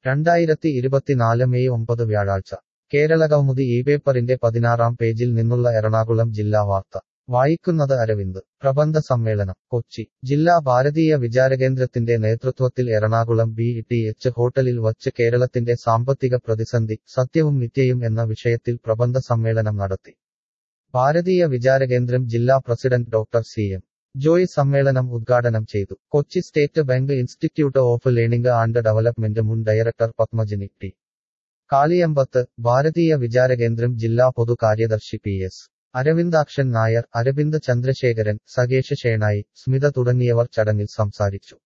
രണ്ടായിരത്തി ഇരുപത്തിനാല് മെയ് ഒമ്പത് വ്യാഴാഴ്ച കേരളകൗമുദി ഈ പേപ്പറിന്റെ പതിനാറാം പേജിൽ നിന്നുള്ള എറണാകുളം ജില്ലാ വാർത്ത വായിക്കുന്നത് അരവിന്ദ് പ്രബന്ധ സമ്മേളനം കൊച്ചി ജില്ലാ ഭാരതീയ വിചാരകേന്ദ്രത്തിന്റെ നേതൃത്വത്തിൽ എറണാകുളം ബി ടി എച്ച് ഹോട്ടലിൽ വച്ച് കേരളത്തിന്റെ സാമ്പത്തിക പ്രതിസന്ധി സത്യവും മിഥ്യയും എന്ന വിഷയത്തിൽ പ്രബന്ധ സമ്മേളനം നടത്തി ഭാരതീയ വിചാരകേന്ദ്രം ജില്ലാ president doctor C M Joy സമ്മേളനം ഉദ്ഘാടനം ചെയ്തു Kochi State Bank Institute of Learning and Development മുൻ ഡയറക്ടർ പത്മജിനി ടി കാളിയമ്പത്ത് ഭാരതീയ വിചാരകേന്ദ്രം ജില്ലാ പൊതു കാര്യദർശി പി എസ് അരവിന്ദാക്ഷൻ നായർ അരവിന്ദ് ചന്ദ്രശേഖരൻ സകേഷ് ഷേണായി സ്മിത തുടങ്ങിയവർ ചടങ്ങിൽ സംസാരിച്ചു